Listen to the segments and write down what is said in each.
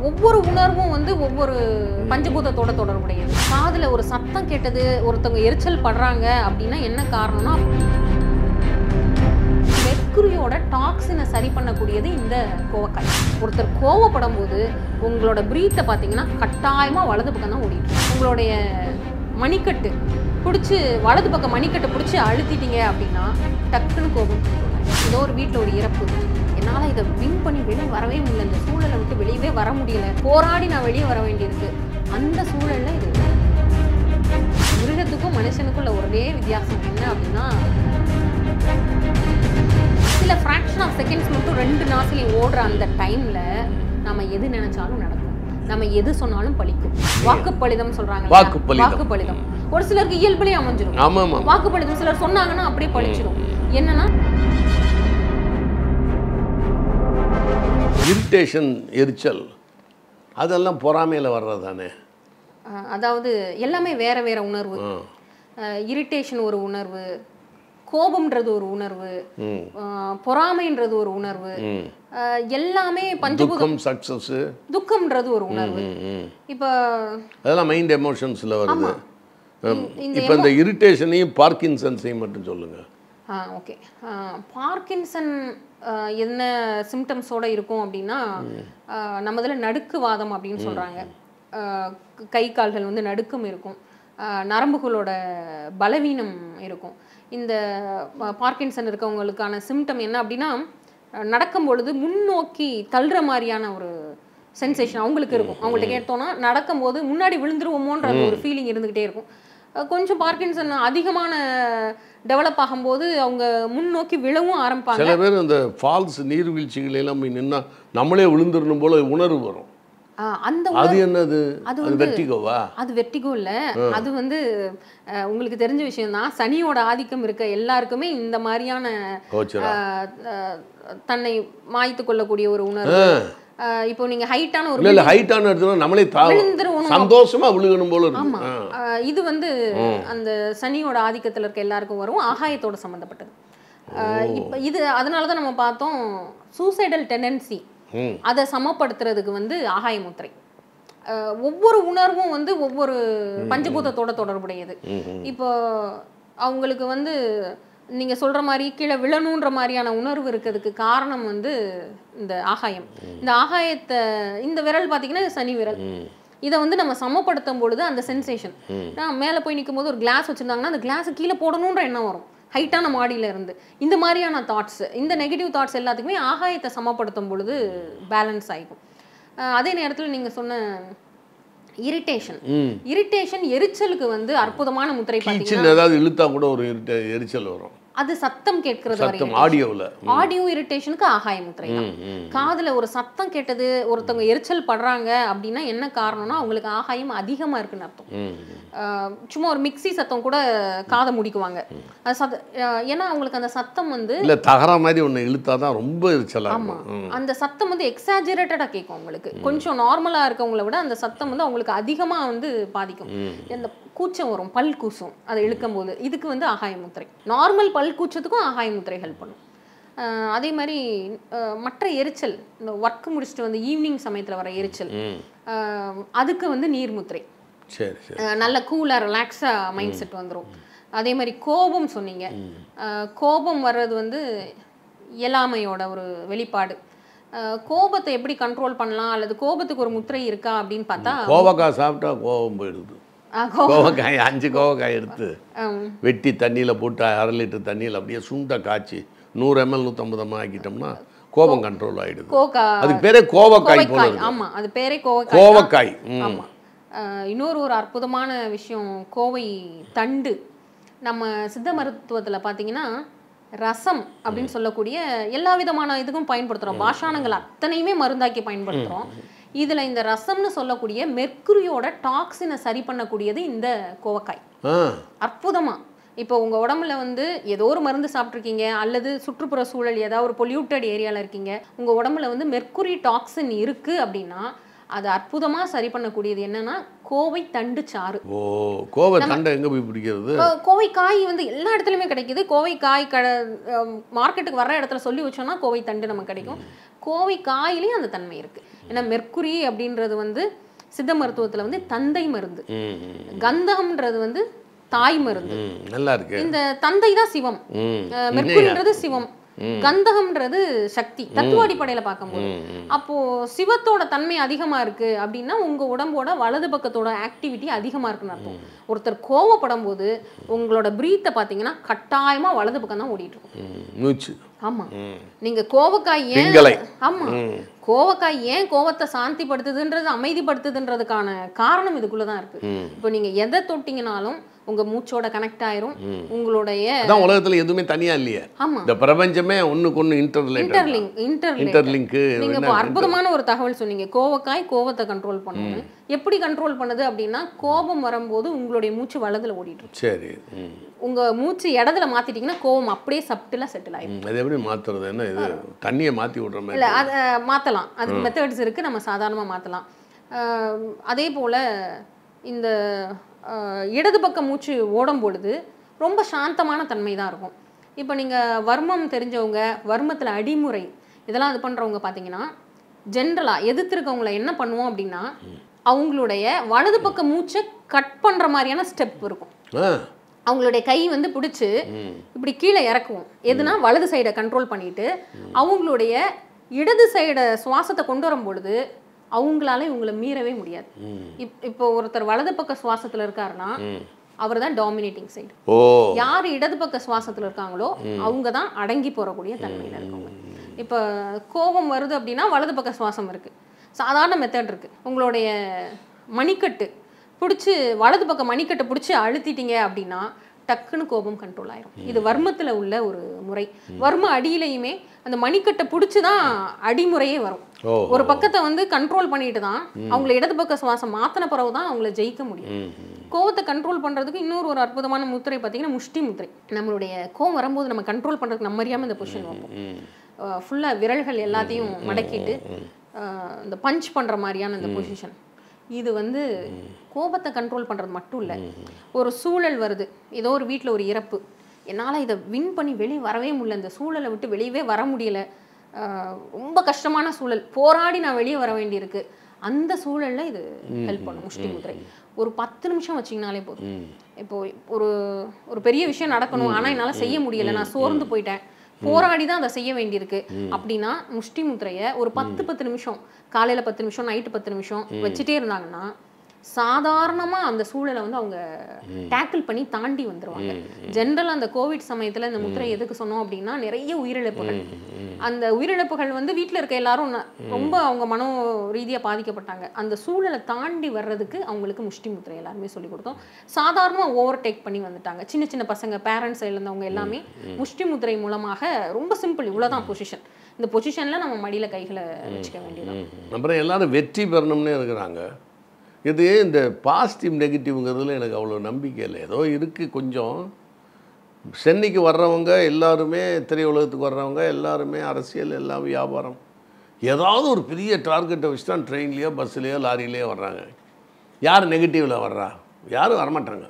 ஒவ்வொரு உணர்வும் வந்து ஒவ்வொரு பஞ்சபூதத்தோட தொடர்புடையது காதுல ஒரு சத்தம் கேட்டது ஒருத்தவங்க எரிச்சல் படுறாங்க அப்படின்னா என்ன காரணம்னா மெர்க்குரியோட டாக்ஸினை சரி பண்ணக்கூடியது இந்த கோவக்காய் ஒருத்தர் கோவப்படும் போது உங்களோட பிரீத்தை பார்த்தீங்கன்னா கட்டாயமாக வலது பக்கம் தான் ஓடிட்டு இருக்கும். உங்களுடைய மணிக்கட்டு பிடிச்சி வலது பக்கம் மணிக்கட்டை பிடிச்சி அழுத்திட்டீங்க அப்படின்னா டக்குன்னு கோபம் வந்துரும். ஏதோ ஒரு வீட்டில் ஒரு இறப்பு என்னால் இதை வின் பண்ணி வெளியே வரவே முடியல இந்த சூழலை விட்டு வெளியவே வர முடியல போராடி நான் வெளியே வர வேண்டியிருக்கு அந்த சூழல்ல இது மிருகத்துக்கும் மனுஷனுக்கும் உள்ள ஒரே வித்தியாசம் என்ன அப்படின்னா சில ஃப்ராக்ஷன் ஆஃப் செகண்ட்ஸ் மட்டும் ரெண்டு நாசிலையும் ஓடுற அந்த டைம்ல நம்ம எது நினைச்சாலும் நடக்கும் நம்ம எது சொன்னாலும் பலிக்கும் வாக்குப்பளிதம் சொல்றாங்க இல்லையா? வாக்குப்பளிதம். வாக்குப்பளிதம் ஒரு சிலருக்கு இயல்புலயே அமைஞ்சிரும் ஆமாம் ஆமாம் வாக்குப்பளிதம் சிலர் சொன்னாங்கன்னா அப்படியே பழிச்சிடும் என்னன்னா இரிட்டேஷன் எரிச்சல் அதெல்லாம் பொறாமையில் வர்றது தானே அஹ், அதாவது எல்லாமே வேற வேற உணர்வு ஆ இரிட்டேஷன் ஒரு உணர்வு கோபம்ன்றது ஒரு உணர்வு ம் அஹ், பொறாமைன்றது ஒரு உணர்வு ம் அஹ், எல்லாமே பஞ்சபூத துக்கம் சக்ஸஸ்ஸு துக்கம்ன்றது ஒரு உணர்வு ம் ம் இப்போ அதெல்லாம் மைண்ட் எமோஷன்ஸில் வருது இந்த இப்போ இந்த இரிட்டேஷனையும் பார்க்கின்சன்ஸையும் மட்டும் சொல்லுங்கள் ஆ ஓகே பார்க்கின்சன் ஆஹ், என்ன சிம்டம்ஸோட இருக்கும் அப்படின்னா ஆஹ், நம்மதுல நடுக்குவாதம் அப்படின்னு சொல்கிறாங்க கை கால்கள் வந்து நடுக்கம் இருக்கும் ஆஹ், நரம்புகளோட பலவீனம் இருக்கும் இந்த பா- பார்க்கின்சன் இருக்கவங்களுக்கான சிம்டம் என்ன அப்படின்னா அஹ், நடக்கும் பொழுது முன்னோக்கி தள்ளுற மாதிரியான ஒரு சென்சேஷன் அவங்களுக்கு இருக்கும் அவங்கள்ட்ட கேட்டோம்னா நடக்கும்போது முன்னாடி விழுந்துருவோமோன்ற அந்த ஒரு ஃபீலிங் இருந்துக்கிட்டே இருக்கும் அஹ் கொஞ்சம் பார்க்கின்சன் அதிகமான டெவலப் ஆகும்போது அவங்க முன்னோக்கி விழவும் ஆரம்பிப்பாங்க சில பேர் இந்த ஃபால்ஸ் நீர்வீழ்ச்சிகளெல்லாம் போய் நின்னா நம்மளே விழுந்துடணும் போல உணர்வு வரும் அஹ் அந்த அது என்னது அது அது வெட்டிக்கோவா அது வெட்டிகோ இல்ல அது வந்து அஹ், உங்களுக்கு தெரிஞ்ச விஷயம் தான் சனியோட ஆதிக்கம் இருக்க எல்லாருக்குமே இந்த மாதிரியான கோச்சரா அஹ், அஹ், தன்னை மாய்த்து கொள்ளக்கூடிய ஒரு உணர்வு அஹ், இப்போ நீங்க ஹைட்டான ஒரு இல்லை இல்லை ஹைட்டான இடத்துல நம்மளே தா விழுந்துருவோம் சந்தோஷமா விழுகணும் போல இருக்கு ஆமா அஹ், இது வந்து அந்த சனியோட ஆதிக்கத்துல இருக்க எல்லாருக்கும் வரும் ஆகாயத்தோட சம்மந்தப்பட்டது அஹ், இப்ப இது அதனால தான் நம்ம பார்த்தோம் சூசைடல் டெண்டன்சி ம் அதை சமப்படுத்துறதுக்கு வந்து ஆகாய முத்திரை அஹ், ஒவ்வொரு உணர்வும் வந்து ஒவ்வொரு பஞ்சபூதத்தோட தொடர்புடையது இப்போ அவங்களுக்கு வந்து நீங்க சொல்ற மாதிரி கீழே விழணுன்ற மாதிரியான உணர்வு இருக்கிறதுக்கு காரணம் வந்து இந்த ஆகாயம் இந்த ஆகாயத்தை இந்த விரல் பார்த்தீங்கன்னா இது சனி விரல் இதை வந்து நம்ம சமப்படுத்தும் பொழுது அந்த சென்சேஷன் நான் மேலே போய் நிற்கும் போது ஒரு கிளாஸ் வச்சுருந்தாங்கன்னா அந்த கிளாஸை கீழே போடணுன்ற எண்ணம் வரும் ஹைட்டான மாடியில இருந்து இந்த மாதிரியான தாட்ஸ் இந்த நெகட்டிவ் தாட்ஸ் எல்லாத்துக்குமே ஆகாயத்தை சமப்படுத்தும் பொழுது பேலன்ஸ் ஆகிக்கும் அஹ் அதே நேரத்தில் நீங்கள் சொன்ன இரிட்டேஷன் ம் இரிட்டேஷன் எரிச்சலுக்கு வந்து அற்புதமான முத்திரை பார்த்தீங்கன்னா கீச்சில் ஏதாவது இழுத்தா கூட ஒரு இருட்ட எரிச்சல் வரும் அது சத்தம் கேட்கறது சத்தம் ஆடியோவில் ஆடியோ இரிட்டேஷனுக்கு ஆகாய முத்திரை தான் காதுல ஒரு சத்தம் கேட்டது ஒருத்தவங்க எரிச்சல் படுறாங்க அப்படின்னா என்ன காரணம்னா அவங்களுக்கு ஆகாயம் அதிகமா இருக்குன்னு அர்த்தம் ம் ஆஹ் சும்மா ஒரு மிக்ஸி சத்தம் கூட காதை முடிக்குவாங்க அது சத்த ஆஹ் ஏன்னா அவங்களுக்கு அந்த சத்தம் வந்து இல்லை தகர மாதிரி ஒன்று இழுத்தா தான் ரொம்ப எரிச்சலாக ஆமா இருக்கும் ம். அந்த சத்தம் வந்து எக்ஸாஜரேட்டடா கேட்கும் அவங்களுக்கு கொஞ்சம் நார்மலா இருக்கவங்கள விட அந்த சத்தம் வந்து அவங்களுக்கு அதிகமா வந்து பாதிக்கும் இந்த கூச்சம் வரும் பல் கூசும் அதை இழுக்கும் போது இதுக்கு வந்து ஆகாய முத்திரை நார்மல் பல் கூச்சத்துக்கும் ஆகாய முத்திரை ஹெல்ப் பண்ணும் ஆஹ் அதே மாதிரி ஆஹ் மற்ற எரிச்சல் இந்த ஒர்க் முடிச்சுட்டு வந்து ஈவினிங் சமயத்துல வர எரிச்சல் ம் ஆஹ் அதுக்கு வந்து நீர் முத்திரை சரி சரி அஹ் நல்ல கூலாக ரிலாக்ஸாக மைண்ட் செட் வந்துடும் அதே மாதிரி கோபம் சொன்னீங்க அஹ் கோபம் வர்றது வந்து இயலாமையோட ஒரு வெளிப்பாடு அஹ் கோபத்தை எப்படி கண்ட்ரோல் பண்ணலாம் அல்லது கோபத்துக்கு ஒரு முத்திரை இருக்கா அப்படின்னு பார்த்தா கோவக்காய் சாப்பிட்டா கோவம் போயிடுது அஹ் கோ- கோவக்காய் அஞ்சு கோவக்காய் எடுத்து ஹம், வெட்டி தண்ணியில் போட்டு அரை லிட்டர் தண்ணியில் அப்படியே சுண்ட காய்ச்சி நூறு எம்எல் நூற்றம்பது எம்எல் ஆக்கிட்டோம்னா கோபம் கண்ட்ரோல் ஆகிடுது கோகா அதுக்கு பேரே கோவக்காய் போல கோவைக்காய் இருக்கு. ஆமா அது பேரே கோவைக்காய் கோவக்காய் ம் ஆமா அஹ் இன்னொரு ஒரு அற்புதமான விஷயம் கோவை தண்டு நம்ம சித்த மருத்துவத்துல பார்த்தீங்கன்னா ரசம் அப்படின்னு சொல்லக்கூடிய எல்லா விதமான இதுக்கும் பயன்படுத்துறோம் பாஷாணங்கள் அத்தனையுமே மருந்தாக்கி பயன்படுத்துறோம் இதுல இந்த ரசம்னு சொல்லக்கூடிய மெர்க்குரியோட டாக்ஸினை சரி பண்ணக்கூடியது இந்த கோவக்காய் ஆ அற்புதமா இப்போ உங்க உடம்புல வந்து ஏதோ ஒரு மருந்து சாப்பிட்ருக்கீங்க அல்லது சுற்றுப்புற சூழல் ஏதாவது ஒரு பொல்யூட்டட் ஏரியால இருக்கீங்க உங்க உடம்புல வந்து மெர்க்குரி டாக்ஸின் இருக்கு அப்படின்னா அது அற்புதமா சரி பண்ணக்கூடியது என்னன்னா கோவை தண்டு சாறு ஓ கோவை தண்டை எங்கே போய் பிடிக்கிறது கோ- கோவை காய் வந்து எல்லா இடத்துலையுமே கிடைக்குது கோவை காய் கட மார்க்கெட்டுக்கு வர்ற இடத்துல சொல்லி வச்சோம்னா கோவை தண்டு நமக்கு கிடைக்கும் கோவை காயிலையும் அந்த தன்மை இருக்கு ஏன்னா மெர்க்குரி அப்படின்றது வந்து சித்த மருத்துவத்துல வந்து தந்தை மருந்து ம் ம், கந்தகம்ன்றது வந்து தாய் மருந்து ம் நல்லா இருக்கு இந்த தந்தை தான் சிவம் ம் அஹ் மெர்க்குரின்றது சிவம் கந்தகம்ன்றது சக்தி தத்துவ அடிப்படையில பார்க்கும்போது ம், ம். அப்போ சிவத்தோட தன்மை அதிகமா இருக்கு அப்படின்னா உங்க உடம்போட வலது பக்கத்தோட ஆக்டிவிட்டி அதிகமா இருக்குன்னு அர்த்தம் ஒருத்தர் கோவப்படும் போது உங்களோட பிரீத்தை பாத்தீங்கன்னா கட்டாயமா வலது பக்கம் தான் ஓடிட்டு இருக்கும் ம், மூச்சு ஆமா ம் நீங்க கோவக்காய் ஏன் பிங்களை. ஆமா கோவக்காய் ஏன் கோவத்தை சாந்திப்படுத்துதுன்றது அமைதிப்படுத்துதுன்றதுக்கான காரணம் இதுக்குள்ள தான் இருக்கு ம். இப்போ நீங்க எதை தொட்டீங்கனாலும் உங்க மூச்சோட கனெக்ட் ஆயிரும் உங்களுடைய அதான் உலகத்துல எதுவுமே தனியா இல்லையே ஆமா இந்த பிரபஞ்சமே ஒண்ணுக்கு ஒண்ணு இன்டர்லேட் இன்டர்லிங்க் இன்டர்லிங்க் இன்டர்லிங்க்கு நீங்க இப்போ அற்புதமான ஒரு தகவல் சொன்னீங்க கோவக்காய் கோவத்தை கண்ட்ரோல் பண்ணுது எப்படி கண்ட்ரோல் பண்ணுது அப்படின்னா கோபம் வரும்போது உங்களுடைய மூச்சு வலதுல ஓடிட்டு இருக்கும் சரி ம் உங்க மூச்சு இடத்துல மாத்திட்டீங்கன்னா கோவம் அப்படியே சப்டிலா செட்டில் ஆயிடும் ம், அது எப்படி மாத்துறது என்ன இது தண்ணியை மாத்தி விடுற மாதிரி இல்ல அதை மாத்தலாம் அதுக்கு மெத்தட்ஸ் இருக்கு நம்ம சாதாரணமா மாத்தலாம் ஆஹ் அதே போல இந்த ஆஹ் இடது பக்க மூச்சு ஓடும் பொழுது ரொம்ப சாந்தமான தன்மை தான் இருக்கும் இப்போ நீங்க வர்மம் தெரிஞ்சவங்க வர்மத்துல அடிமுறை இதெல்லாம் இது பண்றவங்க பார்த்தீங்கன்னா ஜென்ரலா எதிர்த்திருக்கவங்கள என்ன பண்ணுவோம் அப்படின்னா அவங்களுடைய வலது பக்க மூச்சை கட் பண்ற மாதிரியான ஸ்டெப் இருக்கும் ஆ அவங்களுடைய கை வந்து பிடிச்சி இப்படி கீழே இறக்குவோம் எதுனா வலது சைடை கண்ட்ரோல் பண்ணிட்டு அவங்களுடைய இடது சைடை சுவாசத்தை கொண்டு வரும் பொழுது அவங்களால இவங்களை மீறவே முடியாது இப் இப்போ ஒருத்தர் வலது பக்க சுவாசத்துல இருக்காருன்னா அவர் தான் டாமினேட்டிங் சைடு ஓ யார் இடது பக்க சுவாசத்துல இருக்காங்களோ அவங்க தான் அடங்கி போறக்கூடிய தன்மையில இருக்கவங்க இப்போ கோபம் வருது அப்படின்னா வலது பக்க சுவாசம் இருக்கு சாதாரண மெத்தட் இருக்கு உங்களுடைய மணிக்கட்டு பிடிச்சி வலது பக்கம் மணிக்கட்டை பிடிச்சி அழுத்திட்டீங்க அப்படின்னா டக்குன்னு கோபம் கண்ட்ரோல் ஆயிரும் இது வர்மத்துல உள்ள ஒரு முறை வர்ம அடியிலையுமே அந்த மணிக்கட்டை பிடிச்சி தான் அடிமுறையே வரும் ஓ ஒரு பக்கத்தை வந்து கண்ட்ரோல் பண்ணிட்டு தான் அவங்கள இடது பக்க சுவாசம் மாத்தின பிறகு தான் அவங்கள ஜெயிக்க முடியும் ம் ம். கோவத்தை கண்ட்ரோல் பண்றதுக்கு இன்னொரு ஒரு அற்புதமான முத்திரை பார்த்தீங்கன்னா முஷ்டி முத்திரை நம்மளுடைய கோவம் வரும்போது நம்ம கண்ட்ரோல் பண்றதுக்கு நம்ம அறியாம இந்த பொசிஷன் வைப்போம் ம் ஃபுல்லாக விரல்கள் எல்லாத்தையும் மடக்கிட்டு அஹ், இந்த பஞ்ச் பண்ற மாதிரியான இந்த பொசிஷன் இது வந்து கோபத்தை கண்ட்ரோல் பண்றது மட்டும் இல்லை ஒரு சூழல் வருது ஏதோ ஒரு வீட்டில் ஒரு இறப்பு என்னால் இதை வின் பண்ணி வெளியே வரவே முடியல இந்த சூழலை விட்டு வெளியவே வர முடியல அஹ், ரொம்ப கஷ்டமான சூழல் போராடி நான் வெளியே வர வேண்டியிருக்கு அந்த சூழல்ல இது ஹெல்ப் பண்ணும் முஷ்டி முதிரை ஒரு பத்து நிமிஷம் வச்சிங்கனாலே போதும் இப்போ ஒரு ஒரு பெரிய விஷயம் நடக்கணும் ஆனா என்னால செய்ய முடியல நான் சோர்ந்து போயிட்டேன் போராடி தான் அதை செய்ய வேண்டியிருக்கு அப்படின்னா முஷ்டி முத்திரையை ஒரு பத்து பத்து நிமிஷம் காலையில பத்து நிமிஷம் நைட்டு பத்து நிமிஷம் வச்சுட்டே இருந்தாங்கன்னா சாதாரணமா அந்த சூழலை வந்து அவங்க டேக்கிள் பண்ணி தாண்டி வந்துருவாங்க ஜென்ரல் அந்த கோவிட் சமயத்துல இந்த முத்திரை எதுக்கு சொன்னோம் அப்படின்னா நிறைய உயிரிழப்புகள் அந்த உயிரிழப்புகள் வந்து வீட்ல இருக்க எல்லாரும் ந- ரொம்ப அவங்க மனோ ரீதியா பாதிக்கப்பட்டாங்க அந்த சூழலை தாண்டி வர்றதுக்கு அவங்களுக்கு முஷ்டி முத்திரை எல்லாருமே சொல்லி கொடுத்தோம் சாதாரணமா ஓவர் டேக் பண்ணி வந்துட்டாங்க சின்ன சின்ன பசங்க பேரண்ட்ஸ் இருந்தவங்க எல்லாமே முஷ்டி முத்திரை மூலமாக ரொம்ப சிம்பிள் இவ்வளவுதான் பொசிஷன் இந்த பொசிஷன்ல நம்ம மடியில கைகளை வச்சுக்க வேண்டியது ம். அப்புறம் எல்லாரும் வெற்றி பெறணும்னே இருக்கிறாங்க இது இந்த பாசிட்டிவ் நெகட்டிவ்ங்கிறதுல எனக்கு அவ்வளோ நம்பிக்கை இல்லை ஏதோ இருக்குது கொஞ்சம் சென்னைக்கு வர்றவங்க எல்லாருமே திரையுலகத்துக்கு வர்றவங்க எல்லாருமே அரசியல் எல்லாம் வியாபாரம் ஏதாவது ஒரு பெரிய டார்கெட்டை வச்சு தான் ட்ரெயின்லேயோ பஸ்ஸுலேயோ லாரியிலையோ வர்றாங்க யார் நெகட்டிவில் வர்றா யாரும் வரமாட்டாங்க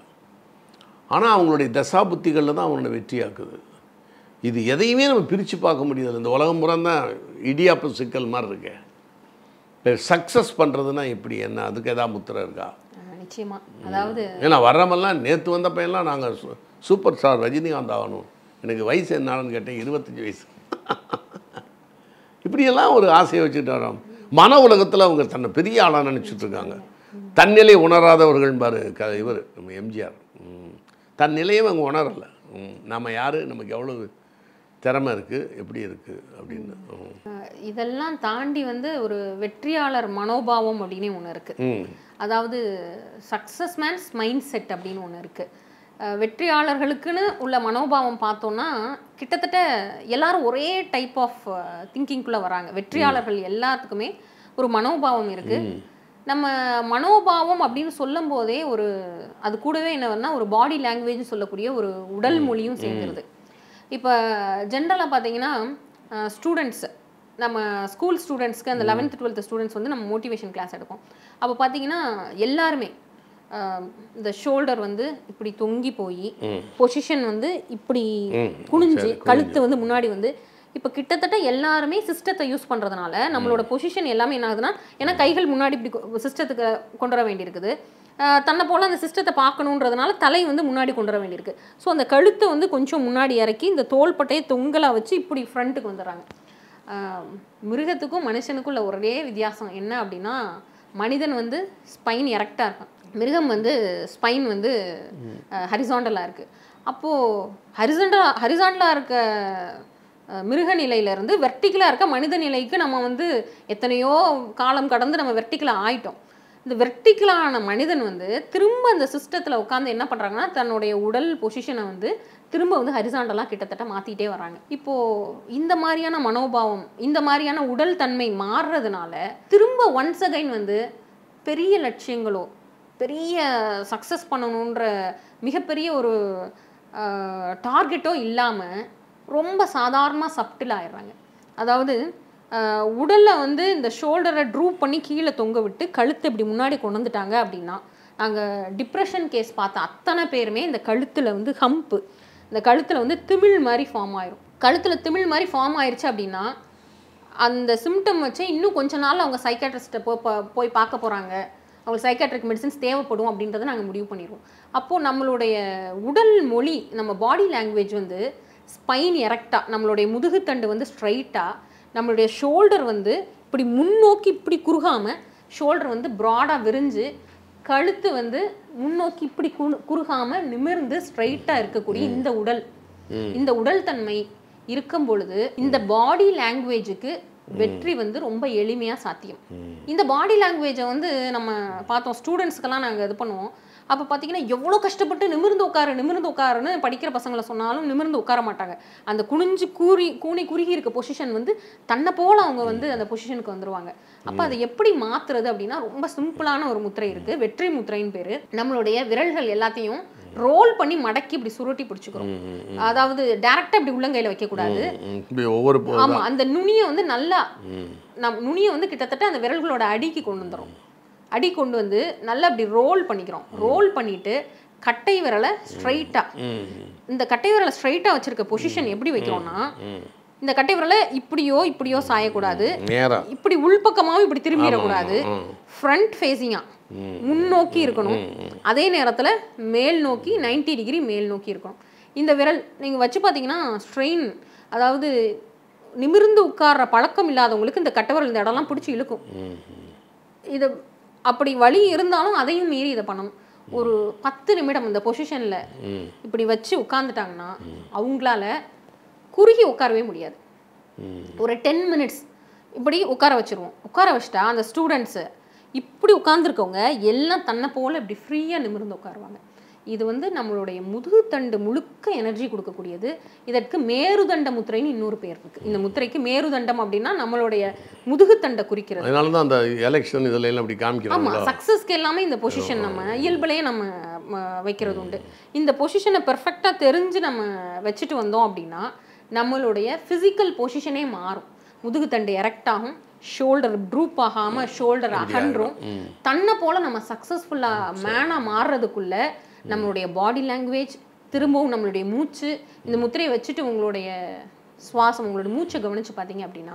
ஆனால் அவங்களுடைய தசா புத்திகளில் தான் அவங்களோட வெற்றியாக்குது இது எதையுமே நம்ம பிரித்து பார்க்க முடியாது இந்த உலகம் புறம் தான் இடியாப்பு சிக்கல் மாதிரி இருக்கு இப்போ சக்ஸஸ் பண்ணுறதுனா எப்படி என்ன அதுக்கு எதாவது முத்திரை இருக்கா அஹ் நிச்சயமா அதாவது ஏன்னா வர்றவெல்லாம் நேற்று வந்த பையன்லாம் நாங்கள் சூப்பர் ஸ்டார் ரஜினிகாந்த் ஆகணும் எனக்கு வயசு என்னன்னு கேட்டேன் இருபத்தஞ்சி வயசு இப்படியெல்லாம் ஒரு ஆசையை வச்சுட்டு வரோம் மன உலகத்தில் அவங்க தன்னை பெரிய ஆளாக நினச்சிட்டு இருக்காங்க தன்னிலை உணராதவர்கள் பாரு க இவர் நம்ம எம்ஜிஆர் ம். தன் நிலையும் அவங்க உணரலை ம். நம்ம யார் நமக்கு எவ்வளவு திறமை இருக்குது எப்படி இருக்குது அப்படின்னு ம். அஹ் இதெல்லாம் தாண்டி வந்து ஒரு வெற்றியாளர் மனோபாவம் அப்படின்னு ஒன்று இருக்கு ம் அதாவது சக்ஸஸ் மேன்ஸ் மைண்ட் செட் அப்படின்னு ஒன்று இருக்கு அஹ் வெற்றியாளர்களுக்குன்னு உள்ள மனோபாவம் பார்த்தோம்னா கிட்டத்தட்ட எல்லாரும் ஒரே டைப் ஆஃப் திங்கிங்குள்ளே வராங்க வெற்றியாளர்கள் எல்லாத்துக்குமே ஒரு மனோபாவம் இருக்கு நம்ம மனோபாவம் அப்படின்னு சொல்லும் போதே ஒரு அது கூடவே என்ன ஒரு பாடி லாங்குவேஜ் சொல்லக்கூடிய ஒரு உடல் மொழியும் சேர்ந்துருது இப்போ ஜென்ரலாக பார்த்தீங்கன்னா ஸ்டூடெண்ட்ஸ் நம்ம ஸ்கூல் ஸ்டூடெண்ட்ஸ்க்கு அந்த லெவன்த் டுவெல்த் ஸ்டூடெண்ட்ஸ் வந்து நம்ம மோட்டிவேஷன் கிளாஸ் எடுப்போம் அப்போ பார்த்தீங்கன்னா எல்லாருமே ஆஹ், இந்த ஷோல்டர் வந்து இப்படி தொங்கி போய் பொசிஷன் வந்து இப்படி ம், குனிஞ்சு சரி, கழுத்து வந்து முன்னாடி வந்து இப்போ கிட்டத்தட்ட எல்லாருமே சிஸ்டத்தை யூஸ் பண்ணுறதுனால நம்மளோட பொசிஷன் எல்லாமே என்ன ஆகுதுன்னா ஏன்னா கைகள் முன்னாடி இப்படி சிஸ்டத்துக்கு கொண்டு வர வேண்டியிருக்குது ஆஹ் தன்னை போல் அந்த சிஸ்டத்தை பார்க்கணுன்றதுனால தலை வந்து முன்னாடி கொண்டு வர வேண்டியிருக்கு ஸோ அந்த கழுத்தை வந்து கொஞ்சம் முன்னாடி இறக்கி இந்த தோள்பட்டையை தொங்கலாக வச்சு இப்படி ஃப்ரண்ட்டுக்கு வந்துடுறாங்க ஆஹ் மிருகத்துக்கும் மனுஷனுக்கும் உள்ள ஒரே வித்தியாசம் என்ன அப்படின்னா மனிதன் வந்து ஸ்பைன் எரெக்டாக இருக்கான் மிருகம் வந்து ஸ்பைன் வந்து ஹரிசாண்டலாக இருக்குது அப்போது ஹரிசாண்டலா ஹரிசாண்டலாக இருக்க அஹ், மிருக நிலையிலேருந்து வெர்டிக்கலாக இருக்க மனித நிலைக்கு நம்ம வந்து எத்தனையோ காலம் கடந்து நம்ம வெர்டிக்கலாக ஆயிட்டோம் இந்த வெர்டிக்கலான மனிதன் வந்து திரும்ப அந்த சிஸ்டத்தில் உட்காந்து என்ன பண்ணுறாங்கன்னா தன்னுடைய உடல் பொசிஷனை வந்து திரும்ப வந்து ஹரிசாண்டலாக கிட்டத்தட்ட மாற்றிட்டே வராங்க இப்போது இந்த மாதிரியான மனோபாவம் இந்த மாதிரியான உடல் தன்மை மாறுறதுனால திரும்ப ஒன்ஸ் அகைன் வந்து பெரிய லட்சியங்களோ பெரிய சக்ஸஸ் பண்ணணுன்ற மிகப்பெரிய ஒரு டார்கெட்டோ இல்லாமல் ரொம்ப சாதாரணமாக சப்டில் ஆயிடுறாங்க அதாவது உடலில் வந்து இந்த ஷோல்டரை ட்ரூப் பண்ணி கீழே தொங்க விட்டு கழுத்து இப்படி முன்னாடி கொண்டு வந்துட்டாங்க அப்படின்னா நாங்கள் டிப்ரெஷன் கேஸ் பார்த்த அத்தனை பேருமே இந்த கழுத்தில் வந்து ஹம்ப்பு இந்த கழுத்தில் வந்து திமிழ் மாதிரி ஃபார்ம் ஆயிரும் கழுத்தில் திமிழ் மாதிரி ஃபார்ம் ஆயிருச்சு அப்படின்னா அந்த சிம்டம் வச்சு இன்னும் கொஞ்ச நாள் அவங்க சைக்காட்ரிஸ்ட்டை போ ப- போய் பார்க்க போகிறாங்க அவங்களுக்கு சைக்காட்ரிக் மெடிசின்ஸ் தேவைப்படும் அப்படின்றத நாங்கள் முடிவு பண்ணிடுவோம் அப்போது நம்மளுடைய உடல் மொழி நம்ம பாடி லாங்குவேஜ் வந்து ஸ்பைன் எரெக்டாக நம்மளுடைய முதுகுத்தண்டு வந்து ஸ்ட்ரைட்டாக நம்மளுடைய ஷோல்டர் வந்து இப்படி முன்னோக்கி இப்படி குறுகாமல் ஷோல்டர் வந்து ப்ராடாக விரிஞ்சு கழுத்து வந்து முன்னோக்கி இப்படி குறு குறுகாமல் நிமிர்ந்து ஸ்ட்ரைட்டாக இருக்கக்கூடிய இந்த உடல் இந்த உடல் தன்மை இருக்கும் பொழுது இந்த பாடி லாங்குவேஜுக்கு வெற்றி வந்து ரொம்ப எளிமையா சாத்தியம் இந்த பாடி லாங்குவேஜை வந்து நம்ம பார்த்தோம் ஸ்டூடெண்ட்ஸ்க்கெல்லாம் நாங்கள் இது பண்ணுவோம் அப்போ பார்த்தீங்கன்னா எவ்வளோ கஷ்டப்பட்டு நிமிர்ந்து உட்காரு நிமிர்ந்து உட்காருன்னு படிக்கிற பசங்களை சொன்னாலும் நிமிர்ந்து உட்கார மாட்டாங்க அந்த குனிஞ்சு கூறி கூனி குறுகி இருக்க பொசிஷன் வந்து தன்னை போல அவங்க வந்து அந்த பொசிஷனுக்கு வந்துருவாங்க அப்போ அதை எப்படி மாத்துறது அப்படின்னா ரொம்ப சிம்பிளான ஒரு முத்திரை இருக்கு வெற்றி முத்திரைன்னு பேரு நம்மளுடைய விரல்கள் எல்லாத்தையும் ரோல் பண்ணி மடக்கி இப்படி சுருட்டி பிடிச்சுக்கிறோம் அதாவது டைரக்டா இப்படி உள்ளங்கையில வைக்க கூடாது ம், இப்படி ஒவ்வொரு போ- ஆமா அந்த நுனியை வந்து நல்லா ம். நம் நுனியை வந்து கிட்டத்தட்ட அந்த விரல்களோட அடிக்கு கொண்டு வந்துரும் அடி கொண்டு வந்து நல்லா இப்படி ரோல் பண்ணிக்கிறோம் ரோல் பண்ணிட்டு கட்டை விரலை ஸ்ட்ரைட்டா ம், இந்த கட்டை விரலை ஸ்ட்ரைட்டா வச்சிருக்க பொசிஷன் எப்படி வைக்கிறோம்னா ம். இந்த கட்டை விரலை இப்படியோ இப்படியோ சாயக்கூடாது நேரா இப்படி உள்பக்கமாவும் இப்படி திரும்பிடக்கூடாது ம். ஃப்ரண்ட் ஃபேஸிங்கா ம். முன்னோக்கி இருக்கணும் அதே நேரத்துல மேல் நோக்கி 90 டிகிரி மேல் நோக்கி இருக்கணும் இந்த விரல் நீங்க வச்சு பார்த்தீங்கன்னா ஸ்ட்ரெயின் அதாவது நிமிர்ந்து உட்கார்ற பழக்கம் இல்லாதவங்களுக்கு இந்த கட்டவிரல் இந்த இடம்லாம் பிடிச்சி இழுக்கும் ம், இது அப்படி வலி இருந்தாலும் அதையும் மீறி இதை பண்ணணும் ஒரு பத்து நிமிடம் இந்த பொசிஷன்ல ம். இப்படி வச்சு உட்காந்துட்டாங்கன்னா அவங்களால குறுகி உட்காரவே முடியாது ம். ஒரு டென் மினிட்ஸ் இப்படி உட்கார வச்சிருவோம் உட்கார வச்சிட்டா அந்த ஸ்டூடெண்ட்ஸு இப்படி உட்காந்துருக்கவங்க எல்லாம் தன்னை போல இப்படி ஃப்ரீயாக நிமிர்ந்து உட்காருவாங்க இது வந்து நம்மளுடைய முதுகுத்தண்டு முழுக்க எனர்ஜி கொடுக்கக்கூடியது இதற்கு மேருதண்ட முத்திரைன்னு இன்னொரு பேர் இருக்கு இந்த முத்திரைக்கு மேருதண்டம் அப்படின்னா நம்மளுடைய முதுகுத்தண்டை குறிக்கிறது அதனால தான் அந்த எலெக்ஷன் இதுல எல்லாம் அப்படி ஆமா காமிக்கிறாங்களா சக்ஸஸ்க்கு எல்லாமே இந்த பொசிஷன் நம்ம இயல்புலயே நம்ம ம, வைக்கிறது உண்டு இந்த பொசிஷனை பெர்ஃபெக்டாக தெரிஞ்சு நம்ம வச்சுட்டு வந்தோம் அப்படின்னா நம்மளுடைய ஃபிசிக்கல் பொசிஷனே மாறும் முதுகுத்தண்டு எரெக்ட் ஆகும் ஷோல்டர் ட்ரூப் ஆகாம ஷோல்டர் அகன்றும் தன்னை போல நம்ம சக்ஸஸ்ஃபுல்லா மேனா மாறுறதுக்குள்ள நம்மளுடைய பாடி லாங்குவேஜ் திரும்பவும் நம்மளுடைய மூச்சு இந்த முத்திரையை வச்சுட்டு உங்களுடைய சுவாசம் உங்களோட மூச்சை கவனிச்சு பார்த்தீங்க அப்படின்னா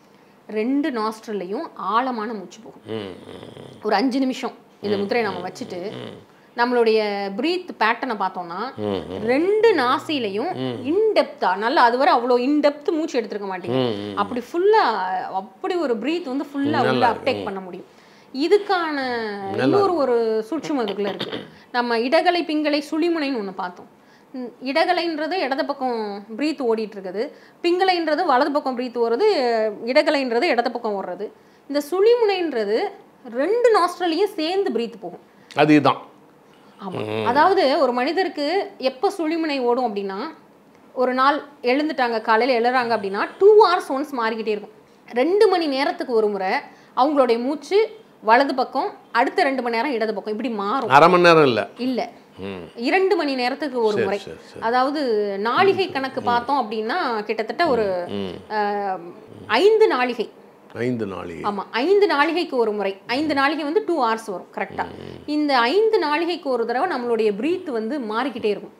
ரெண்டு நாஸ்ட்ரல்லையும் ஆழமான மூச்சு போகும் ம், ம். ஒரு அஞ்சு நிமிஷம் இந்த முத்திரையை நம்ம வச்சுட்டு நம்மளுடைய பிரீத் பேட்டர்னை பார்த்தோம்னா ரெண்டு நாசிலையும் இன்டெப்தா நல்லா அதுவரை அவ்வளோ இன்டெப்த் மூச்சு எடுத்திருக்க மாட்டீங்க ம், ம். அப்படி ஃபுல்லா அப்படி ஒரு பிரீத் வந்து ஃபுல்லா உள்ள அப்டேக் பண்ண முடியும் இதுக்கான இன்னொரு ஒரு சூட்சுமம் இதுக்குள்ள இருக்கு நம்ம இடகலை பிங்களை சுழிமுனைன்னு ஒன்று பார்த்தோம் ம், இடகலைன்றது இடது பக்கம் பிரீத் ஓடிட்டு இருக்குது பிங்கலைன்றது வலது பக்கம் பிரீத் ஓடுறது இடகலைன்றது இடது பக்கம் ஓடுறது இந்த சுழிமுனைன்றது ரெண்டு நாஸ்ட்ரலையும் சேர்ந்து பிரீத் போகும் அது இதுதான் ஆமா அதாவது ஒரு மனிதருக்கு எப்போ சுழிமுனை ஓடும் அப்படின்னா ஒரு நாள் எழுந்துட்டாங்க காலையில் எழுறாங்க அப்படின்னா டூ ஹவர்ஸ் ஒன்ஸ் மாறிக்கிட்டே இருக்கும் ரெண்டு மணி நேரத்துக்கு ஒரு முறை அவங்களுடைய மூச்சு வலது பக்கம் அடுத்த ரெண்டு மணி நேரம் இடது பக்கம் இப்படி மாறும் அரை மணி நேரம் இல்லை இல்லை ம் இரண்டு மணி நேரத்துக்கு ஒரு சரி, முறை சரி, சரி. அதாவது நாளிகை கணக்கு பார்த்தோம் அப்படின்னா கிட்டத்தட்ட ஒரு ம். அஹ், ஐந்து நாளிகை ஐந்து நாளைக்கு ஆமா ஐந்து நாளிகைக்கு ஒரு முறை ஐந்து நாளிகை வந்து டூ ஹவர்ஸ் வரும் கரெக்டா இந்த ஐந்து நாளிகைக்கு ஒரு தடவை நம்மளுடைய பிரீத் வந்து மாறிக்கிட்டே இருக்கும்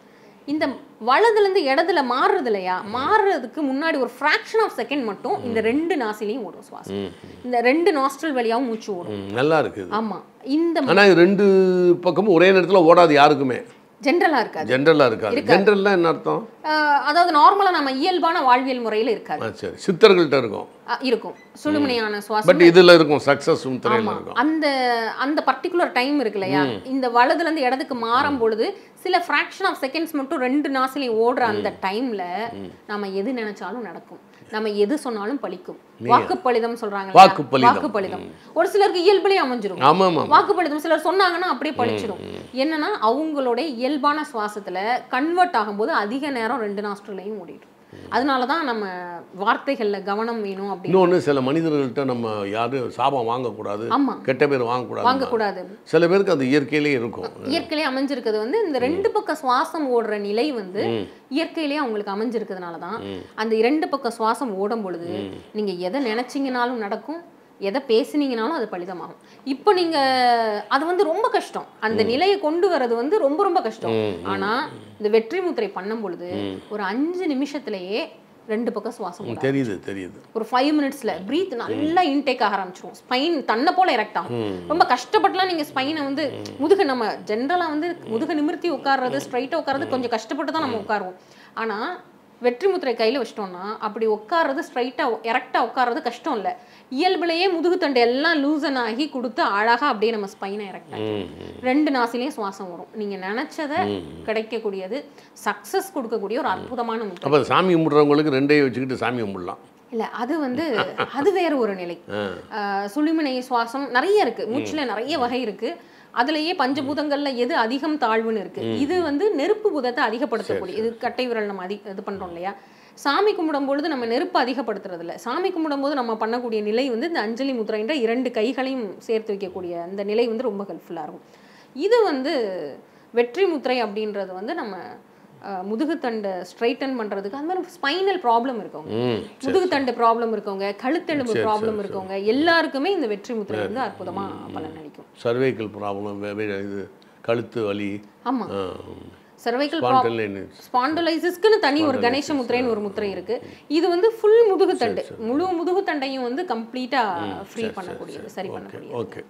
இந்த வலதுலேருந்து இடத்துல மாறுறது இல்லையா மாறுறதுக்கு முன்னாடி ஒரு ஃப்ராக்ஷன் ஆஃப் செகண்ட் மட்டும் இந்த ரெண்டு நாசிலையும் ஓடும் சுவாசம் இந்த ரெண்டு நாஸ்ட்ரல் வழியாவும் மூச்சு ஓடும் ம், நல்லா இருக்குது ஆமா இந்த ஆனால் ரெண்டு பக்கமும் ஒரே நேரத்தில் ஓடாது யாருக்குமே ஜென்ரலா இருக்காது ஜென்ரலாக இருக்காது ஜென்ரல்லாம் என்ன அர்த்தம் ஆஹ் அதாவது நார்மலா நம்ம இயல்பான வாழ்வியல் முறையில இருக்காது ஆ சரி சித்தர்கள்ட்ட இருக்கும் ஆஹ் இருக்கும் சுழுமுனையான சுவாசம் பட் இதில் இருக்கும் சக்ஸஸ் திரையில் ஆமா. இருக்கும் அந்த அந்த பர்டிகுலர் டைம் இருக்கு இல்லையா இந்த வலதுல இருந்து இடத்துக்கு மாறும் பொழுது சில ஃப்ராக்ஷன் ஆஃப் செகண்ட்ஸ் மட்டும் ரெண்டு நாசிலையும் ஓடுற அந்த டைம்ல நம்ம எது நினைச்சாலும் நடக்கும் நம்ம எது சொன்னாலும் பலிக்கும் வாக்குப்பளிதம் சொல்றாங்க இல்லையா? வாக்குப்பளிதம். வாக்குப்பளிதம் ஒரு சிலருக்கு இயல்புலயே அமைஞ்சிரும் ஆமாம் ஆமாம் வாக்குப்பளிதம் சிலர் சொன்னாங்கன்னா அப்படியே பழிச்சிடும் என்னன்னா அவங்களோட இயல்பான சுவாசத்துல கன்வெர்ட் ஆகும்போது அதிக நேரம் ரெண்டு நாஸ்ட்ரலையும் ஓடிடும் அதனால தான் நம்ம வார்த்தைகள்ல கவனம் வேணும் அப்படின்னு இன்னொன்று சில மனிதர்கள்ட்ட நம்ம யாரும் சாபம் வாங்கக்கூடாது ஆமா கெட்ட பேர் வாங்கக்கூடாது வாங்கக்கூடாது சில பேருக்கு அது இயற்கையிலே இருக்கும் இயற்கையிலே அமைஞ்சிருக்கிறது வந்து இந்த ரெண்டு பக்க சுவாசம் ஓடுற நிலை வந்து இயற்கையிலேயே அவங்களுக்கு அமைஞ்சிருக்கிறதுனால தான் அந்த இரண்டு பக்க சுவாசம் ஓடும் பொழுது நீங்க எதை நினைச்சீங்கனாலும் நடக்கும் எதை பேசுனீங்கனாலும் அது பலிதமாகும் இப்போ நீங்க அது வந்து ரொம்ப கஷ்டம் அந்த நிலையை கொண்டு வர்றது வந்து ரொம்ப ரொம்ப கஷ்டம் ஆனா இந்த வெற்றி முத்திரை பண்ணும் பொழுது ஒரு அஞ்சு நிமிஷத்திலேயே ரெண்டு பக்கம் சுவாசம் ஓடும். தெரியுது தெரியுது ஒரு ஃபைவ் மினிட்ஸ்ல பிரீத் நல்லா இன்டேக் ஆக ஆரம்பிச்சிரும் ஸ்பைன் தன்னை போல எரெக்ட் ஆகும் ரொம்ப கஷ்டப்பட்டுலாம் நீங்க ஸ்பைனை வந்து முதுகு நம்ம ஜென்ரலா வந்து முதுகு நிமிர்த்தி உட்கார்றது ஸ்ட்ரைட்டா உட்கார்றது கொஞ்சம் கஷ்டப்பட்டு தான் நம்ம உட்காருவோம் ஆனா வெற்றி முத்திரை கையில வச்சிட்டோம்னா அப்படி உட்கார்றது ஸ்ட்ரைட்டா எரெக்டா உட்கார்றது கஷ்டம் இல்ல இயல்புலயே முதுகு தண்டு எல்லாம் லூசன் ஆகி கொடுத்து அழகா அப்படியே நம்ம ஸ்பைனை எரெக்ட் ஆகி ரெண்டு நாசிலையும் சுவாசம் வரும் நீங்க நினைச்சதை கிடைக்கக்கூடியது சக்சஸ் கொடுக்கக்கூடிய ஒரு அற்புதமான முத்திரை அப்போ சாமி கும்பிட்றவங்களுக்கு ரெண்டையும் வச்சுக்கிட்டு சாமி கும்பிடலாம் இல்ல அது வந்து அது வேற ஒரு நிலை ஆஹ் சுழிமுனை சுவாசம் நிறைய இருக்கு மூச்சுல நிறைய வகை இருக்கு அதுலயே பஞ்சபூதங்கள்ல எது அதிகம் தாழ்வுன்னு இருக்கு இது வந்து நெருப்பு பூதத்தை அதிகப்படுத்தக்கூடிய இது கட்டை விரல் நம்ம அதி இது பண்றோம் இல்லையா சாமி கும்பிடும் பொழுது நம்ம நெருப்பு அதிகப்படுத்துறது இல்ல சாமி கும்பிடும் போது நம்ம பண்ணக்கூடிய நிலை வந்து இந்த அஞ்சலி முத்திரைன்ற இரண்டு கைகளையும் சேர்த்து வைக்கக்கூடிய அந்த நிலை வந்து ரொம்ப ஹெல்ப்ஃபுல்லா இருக்கும் இது வந்து வெற்றி முத்திரை அப்படின்றது வந்து நம்ம ஆஹ் முதுகுத்தண்டை ஸ்ட்ரைட்டன் பண்றதுக்கு அந்த மாதிரி ஸ்பைனல் ப்ராப்ளம் இருக்கவங்க ம் முதுகுத்தண்டு ப்ராப்ளம் இருக்கவங்க கழுத்தெலும்பு ப்ராப்ளம் இருக்கவங்க எல்லாருக்குமே இந்த வெற்றி முத்திரை வந்து அற்புதமா பலன் அளிக்கும் சர்வைக்கல் ப்ராப்ளம் இது கழுத்து வலி ஆமா சர்வைக்கல் ஸ்பான்டலைனிஸ் ஸ்பாண்டலைசிஸ்க்குன்னு தனி ஒரு கணேச முத்திரைன்னு ஒரு முத்திரை இருக்கு இது வந்து ஃபுல் முதுகுத்தண்டு முழு முதுகுத்தண்டையும் வந்து கம்ப்ளீட்டா ஃப்ரீ பண்ணக்கூடியது சரி பண்ணக்கூடியது ஓகே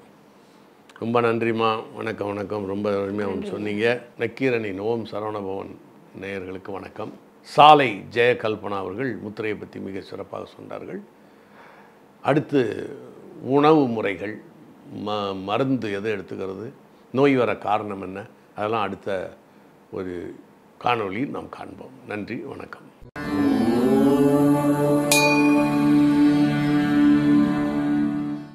ரொம்ப நன்றிம்மா வணக்கம் வணக்கம் ரொம்ப அருமையாக ஒன்று சொன்னீங்க நக்கீரனின் ஓம் சரவணபவன் நேயர்களுக்கு வணக்கம் சாலை ஜெயகல்பனா அவர்கள் முத்திரையை பற்றி மிக சிறப்பாக சொன்னார்கள் அடுத்து உணவு முறைகள் ம மருந்து எது எடுத்துக்கிறது நோய் வர காரணம் என்ன அதெல்லாம் அடுத்த ஒரு காணொளியில் நாம் காண்போம் நன்றி வணக்கம்